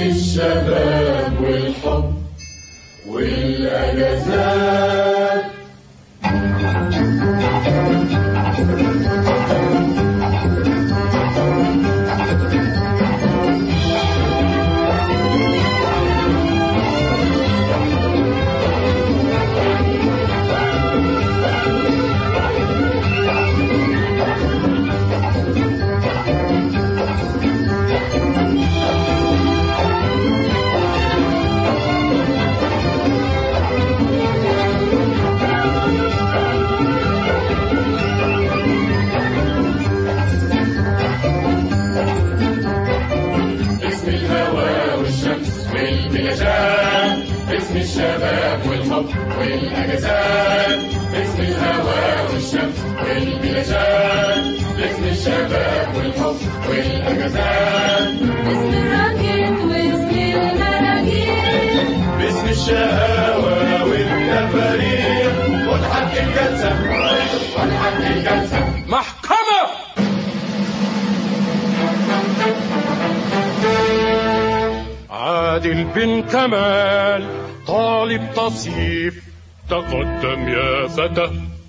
الشباب والحب والأجازات اسم الهوى والشمس والبلاشات اسم الشباب والحب والأجازات اسم الهوى والشمس والبلاشات اسم الشباب والحب والأجازات اسم الراكب واسم المراكب باسم الشهوة والتفاريح وضحك الجلسة وضحك الجلسة محكمة عادل بن كمال طالب تصيف تقدم يا فتى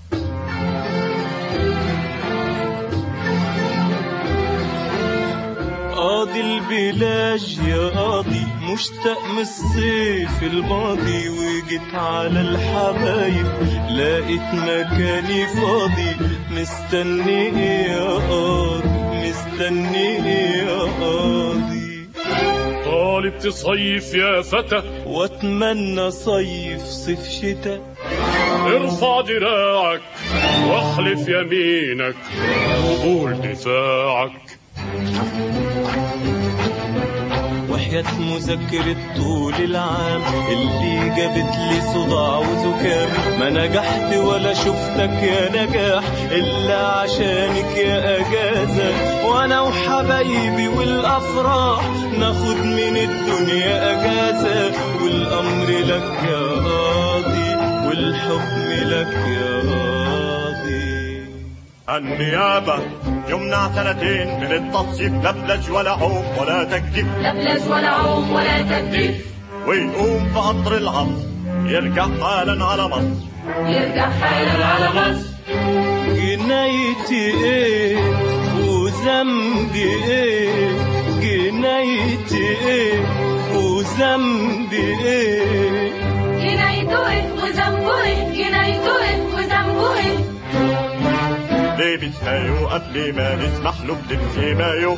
قاضي البلاج يا قاضي مشتاق من الصيف الماضي وجيت على الحبايب لقيت مكاني فاضي مستني إيه يا قاضي مستني إيه يا قاضي طالب تصيف يا فتى واتمنى صيف صيف شتاء ارفع دراعك واخلف يمينك وقول دفاعك وحياة مذاكرة طول العام اللي جابت لي صداع وزكام ما نجحت ولا شفتك يا نجاح إلا عشانك يا أجازة وأنا وحبايبي والأفراح ناخد من الدنيا أجازة والأمر لك يا قاضي والحكم لك يا قاضي النيابة يمنع سنتين من التصيف لبلج ولا عوم ولا تكتيف لبلج ولا عوم ولا تكتيف ويقوم في قطر العصر يرجع حالا على مصر يرجع حالا على مصر جنايتي ايه وذنبي ايه جنايتي ايه وذنبي ايه جنايته ايه وذنبه ايه جنايته ايه وذنبه ايه لابس مايو قبل ما نسمح له بلبس مايو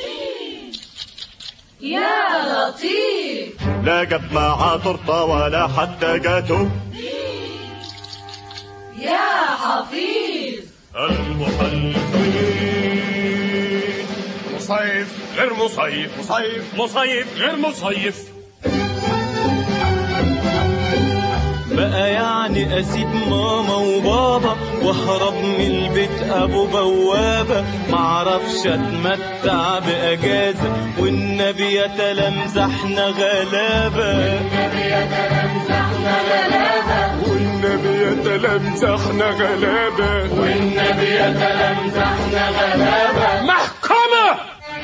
يا لطيف لا جاب معاه تورته ولا حتى جاتو يا حفيظ المحلفين مصيف غير مصيف مصيف مصيف غير مصيف بقى يعني اسيب ماما وبابا واهرب من البيت ابو بوابه معرفش اتمتع باجازه والنبي يتلمزحنا غلابه والنبي يتلمزحنا غلابة والنبي يتلمزحنا غلابة محكمة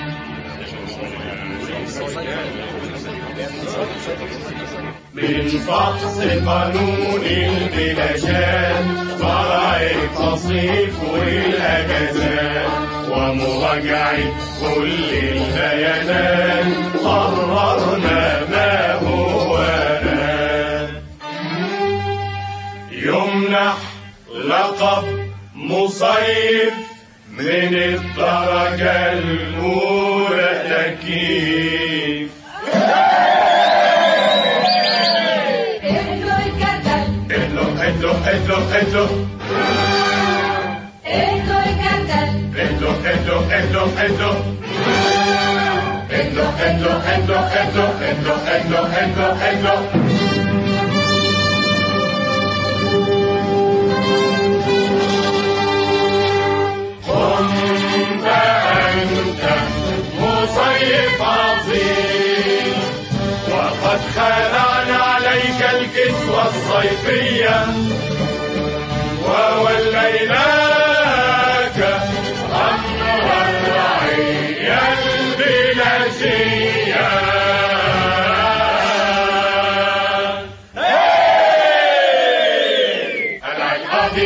من فحص قانون البلاشات فرع التصيف والأجازات ومراجعة كل البيانات قررنا ما هو آن يمنح لقب مصيف من الدرجة الأولى تكييف اهدوا الجردل اهدوا اهدوا اهدوا اهدوا اهدوا الجردل اهدوا اهدوا اهدوا اهدوا اهدوا اهدوا اهدوا اهدوا اهدوا اهدوا اهدوا اهدوا كنت أنت مصيف عظيم وقد خلعنا عليك الكسوة الصيفية ووليناك أمر الرعية البلاشية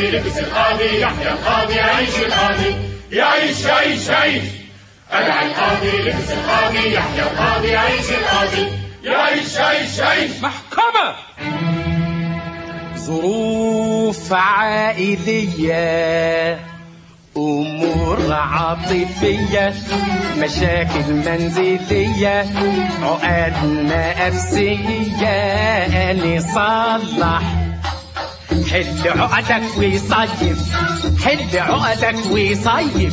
القاضي لبس القاضي يحيى القاضي يعيش القاضي يعيش يعيش يعيش أنا القاضي لبس القاضي يحيى القاضي يعيش القاضي يعيش يعيش يعيش محكمة ظروف عائلية أمور عاطفية مشاكل منزلية عقد نفسية نصلح حل عقدك وصيف حل عقدك وصيف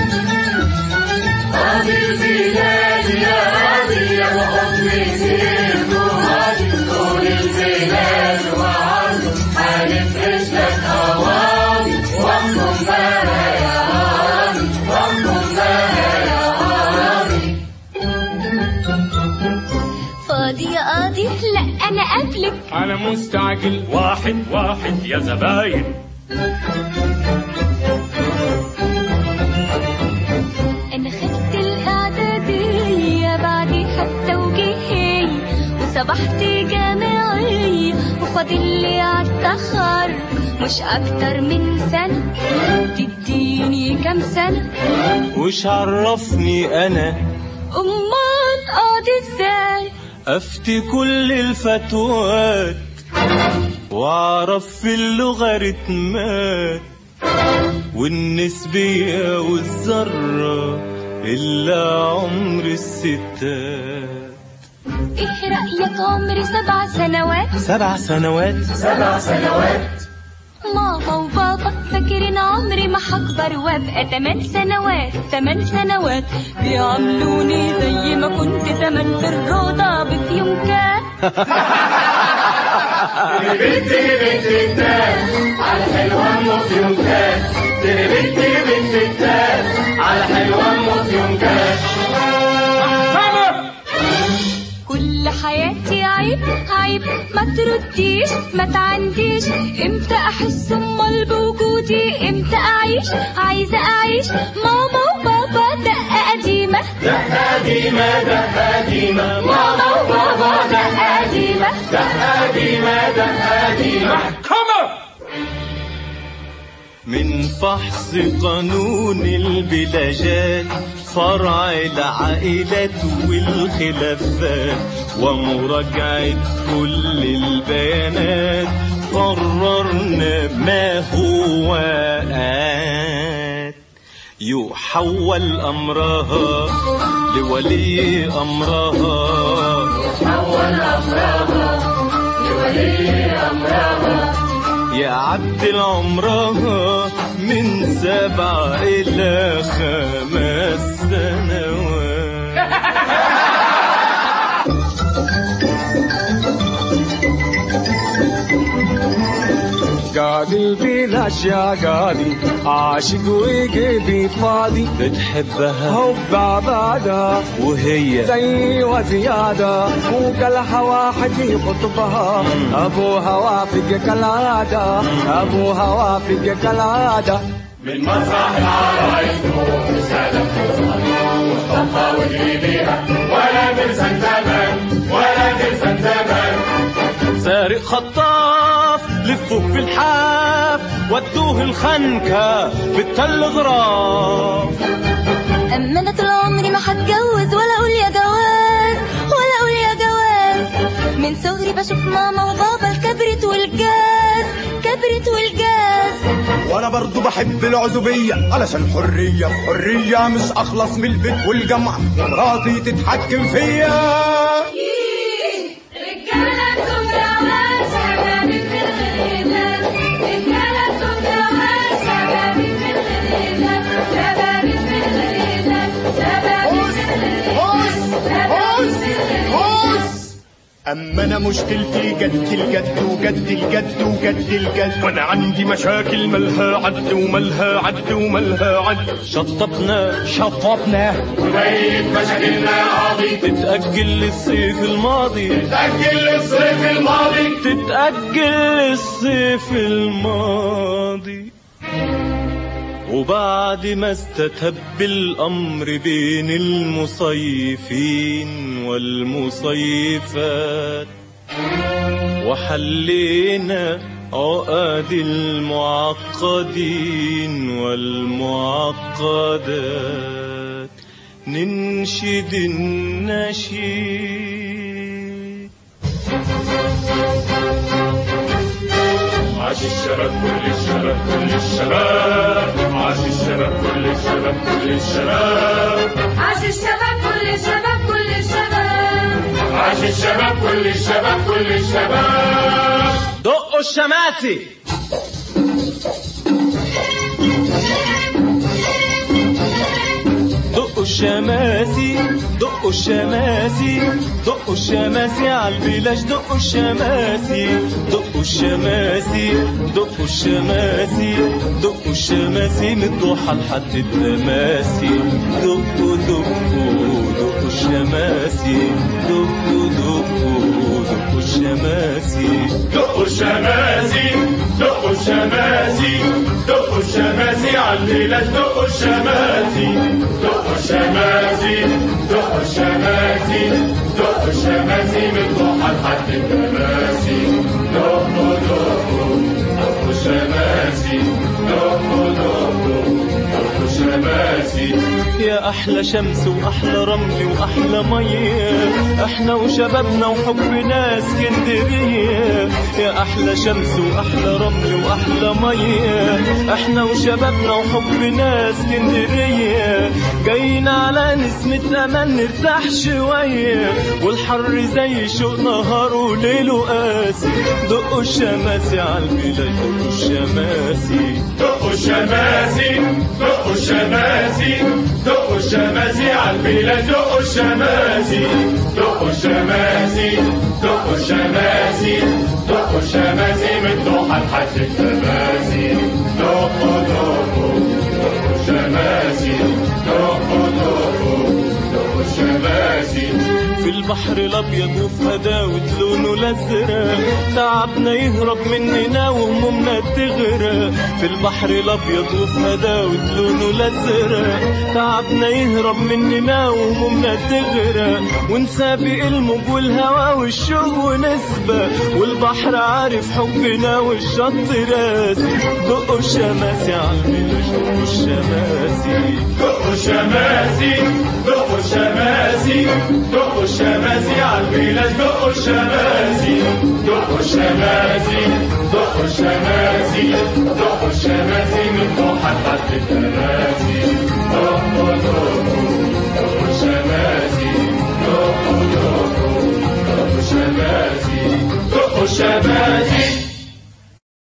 قاضي زينات يا قاضي يا وحكم سيرته قاضي طول الزينات وعرضه هنفرش لك قواضي واحكم بها يا قاضي واحكم بها يا قاضي فاضي يا قاضي لا انا قبلك أنا مستعجل واحد واحد يا زباين انا خدت الاعدادية بعديها التوجيهية وصبحت جامعية وفاضل لي عالتخرج مش اكتر من سنة تديني كام سنة وش عرفني انا امال قاضي ازاي افتي كل الفتوات واعرف في اللوغاريتمات والنسبية والذرة إلا عمر الستات ايه رأيك عمري سبع سنوات سبع سنوات سبع سنوات ماما وبابا فاكرين عمري ما هكبر وابقى تمن سنوات تمن سنوات بيعاملوني زي ما كنت زمان في الروضة بفيونكات بنت بنت التال على حلوة موت يومكات بنت بنت التال على حلوة موت يومكات محكمة كل حياتي عيب عيب ما ترديش ما تعنديش امتى احس امال بوجودي امتى اعيش عايزه اعيش ماما وبابا دقه قديمه دقة قديمة دقة قديمة ماما وبابا دقه قديمه دقة قديمة دقة قديمة محكمة من فحص قانون البلاجات فرع العائلات والخلافات ومراجعة كل البيانات قررنا ما هو آت يحول أمرها لولي أمرها يا عبد عمرها من سبع إلى خمس سنوات قاضي بلاش يا قاضي عاشق وقلبي فاضي بتحبها حب عبادة وهي زي وزيادة وقالها واحد يخطبها أبوها وافق كالعادة أبوها وافق كالعادة من مسرح العرايس تروح السادة والطبخة وتجري بيها ولا تنسى زمان ولا تنسى زمان سارق خطاف لفوه في الحاف ودوه الخنكة بالتلغراف اما انا طول عمري ما هتجوز ولا اقول يا جواز ولا اقول يا جواز من صغري بشوف ماما وبابا الكبرت والجاز كبرت والجاز وانا برضو بحب العزوبية علشان حرية حرية مش اخلص من البيت والجامعة مراتي تتحكم فيا رجالة جواز شبابك في الغيزات رجالة جواز شبابك في الغيزات شبابك في الغيزات شبابك في الغيزات اما انا مشكلتي جد الجد وجد الجد وجد الجد وانا عندي مشاكل ملها عد وملها عد وملها عد شطبنا شطبنا وبيت مشاكلنا يا قاضي تتأجل للصيف الماضي تأجل الصيف الماضي تتأجل للصيف الماضي وبعد ما استتب الأمر بين المصيفين والمصيفات وحلينا عقد المعقدين والمعقدات ننشد النشيد عاش الشباب كل الشباب كل الشباب عاش الشباب كل الشباب كل الشباب عاش الشباب كل الشباب كل الشباب عاش الشباب كل الشباب كل الشباب دقوا الشماسي دقوا الشماسي دقوا الشماسي دقوا الشماسي على البلاش دقوا الشماسي دقوا الشماسي دقوا الشماسي دقوا الشماسي من الضحى لحد التماسي دقوا دقوا دقوا الشماسي دقوا دقوا دقوا الشماسي دقوا الشماسي دقوا الشماسي دقوا الشماسي على الليلة دقوا الشماسي دقوا الشماسي دقوا الشماسي دقوا الشماسي من ضحى لحد التماسي دقوا دقوا دقوا الشماسي دقوا دقوا دقوا الشماسي يا احلى شمس واحلى رمل واحلى ميه احنا وشبابنا وحبنا اسكندريه يا احلى شمس واحلى رمل واحلى ميه احنا وشبابنا وحبنا اسكندريه جايين على نسمة امل نرتاح شويه والحر زي شوق نهار وليله قاسي دقوا الشماسي على البلاد دقوا الشماسي دقوا الشماسي دقوا الشماسي دقوا الشماسي على البلاد دقوا الشماسي دقوا الشماسي دقوا الشماسي دقوا الشماسي من ضحى لحد التماسي دقوا دقوا دقوا الشماسي دقوا دقوا دقوا الشماسي في البحر الابيض وفي هداوة لونه الازرق تعبنا يهرب مننا وهمومنا تغرق في البحر الابيض وفي هداوة لونه الازرق تعبنا يهرب مننا وهمومنا تغرق ونسابق الموج والهوا والشوق ونسبة والبحر عارف حبنا والشط راسي دقوا الشماسي عالبلاش دقوا الشماسي دقوا الشماسي دقوا الشماسي دقوا الشماسي على البلاد دقوا الشماسي دقوا الشماسي دقوا الشماسي دقوا الشماسي من ضحى لحد التماسي دقوا دقوا دقوا الشماسي دقوا دقوا دقوا الشماسي دقوا الشماسي